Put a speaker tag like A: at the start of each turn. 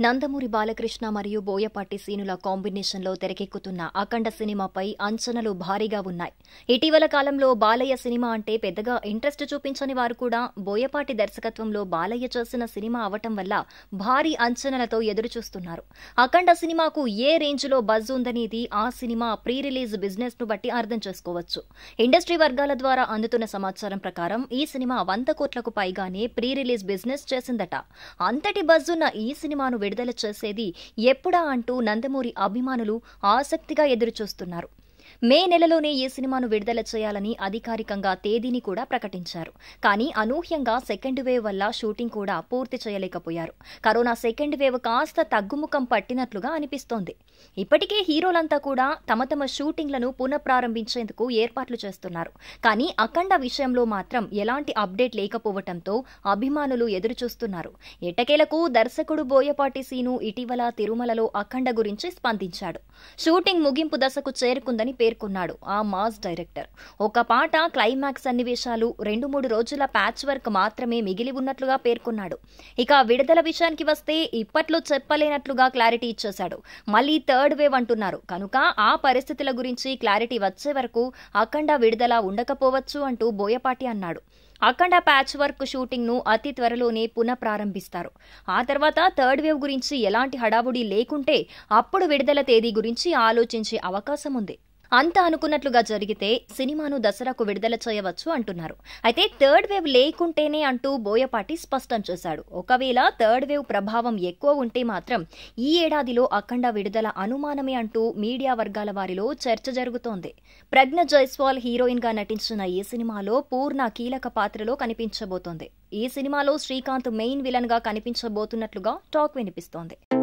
A: నందమూరి బాలకృష్ణ మరియు బోయపాటి సీనుల కాంబినేషన్లో తెరకెక్కుతున్న అఖండ సినిమాపై అంచనాలు భారీగా ఉన్నాయి ఇటీవల కాలంలో బాలయ్య సినిమా అంటే పెద్దగా ఇంట్రెస్ట్ చూపించని వారు కూడా బోయపాటి దర్శకత్వంలో బాలయ్య చేసిన సినిమా అవటం వల్ల భారీ అంచనాలతో ఎదురుచూస్తున్నారు అఖండ సినిమాకు ఏ రేంజ్లో బజ్ ఉందనేది ఆ సినిమా ప్రీ రిలీజ్ బిజినెస్ ను బట్టి అర్థం చేసుకోవచ్చు ఇండస్ట్రీ వర్గాల ద్వారా అందుతున్న సమాచారం ప్రకారం ఈ సినిమా వంద కోట్లకు పైగానే ప్రీ రిలీజ్ బిజినెస్ చేసిందట అంతటి బజ్ ఉన్న ఈ సినిమాను విడుదల చేసేది ఎప్పుడా అంటూ నందమూరి అభిమానులు ఆసక్తిగా ఎదురుచూస్తున్నారు మే నెలలోనే ఈ సినిమాను విడుదల చేయాలని అధికారికంగా తేదీని కూడా ప్రకటించారు కానీ అనూహ్యంగా సెకండ్ వేవ్ వల్ల షూటింగ్ కూడా పూర్తి చేయలేకపోయారు కరోనా సెకండ్ వేవ్ కాస్త తగ్గుముఖం పట్టినట్లుగా అనిపిస్తోంది ఇప్పటికే హీరోలంతా కూడా తమ తమ షూటింగ్లను పునఃప్రారంభించేందుకు ఏర్పాట్లు చేస్తున్నారు కానీ అఖండ విషయంలో మాత్రం ఎలాంటి అప్డేట్ లేకపోవడంతో అభిమానులు ఎదురుచూస్తున్నారు ఎట్టకేలకు దర్శకుడు బోయపాటి సీను ఇటీవల తిరుమలలో అఖండ గురించి స్పందించాడు షూటింగ్ ముగింపు దశకు చేరుకుందని పేర్కొన్నాడు ఆ మాస్ డైరెక్టర్ ఒక పాట క్లైమాక్స్ సన్నివేశాలు రెండు మూడు రోజుల ప్యాచ్ వర్క్ మాత్రమే మిగిలి ఉన్నట్లుగా పేర్కొన్నాడు ఇక విడుదల విషయానికి వస్తే ఇప్పట్లో చెప్పలేనట్లుగా క్లారిటీ ఇచ్చేశాడు మళ్ళీ థర్డ్ వేవ్ అంటున్నారు కనుక ఆ పరిస్థితుల గురించి క్లారిటీ వచ్చే వరకు అఖండ విడుదల ఉండకపోవచ్చు అంటూ బోయపాటి అన్నాడు అఖండ ప్యాచ్ వర్క్ షూటింగ్ ను అతి త్వరలోనే పునఃప్రారంభిస్తారు ఆ తర్వాత థర్డ్ వేవ్ గురించి ఎలాంటి హడావుడి లేకుంటే అప్పుడు విడుదల తేదీ గురించి ఆలోచించే అవకాశం ఉంది అంత అనుకున్నట్లుగా జరిగితే సినిమాను దసరాకు విడుదల చేయవచ్చు అంటున్నారు అయితే థర్డ్ వేవ్ లేకుంటేనే అంటూ బోయపాటి స్పష్టం చేశాడు ఒకవేళ థర్డ్ వేవ్ ప్రభావం ఎక్కువ ఉంటే మాత్రం ఈ ఏడాదిలో అఖండ విడుదల అనుమానమే అంటూ మీడియా వర్గాల వారిలో చర్చ జరుగుతోంది ప్రజ్ఞ జైస్వాల్ హీరోయిన్ గా నటించిన ఈ సినిమాలో పూర్ణ కీలక పాత్రలో కనిపించబోతోంది ఈ సినిమాలో శ్రీకాంత్ మెయిన్ విలన్ గా కనిపించబోతున్నట్లుగా టాక్ వినిపిస్తోంది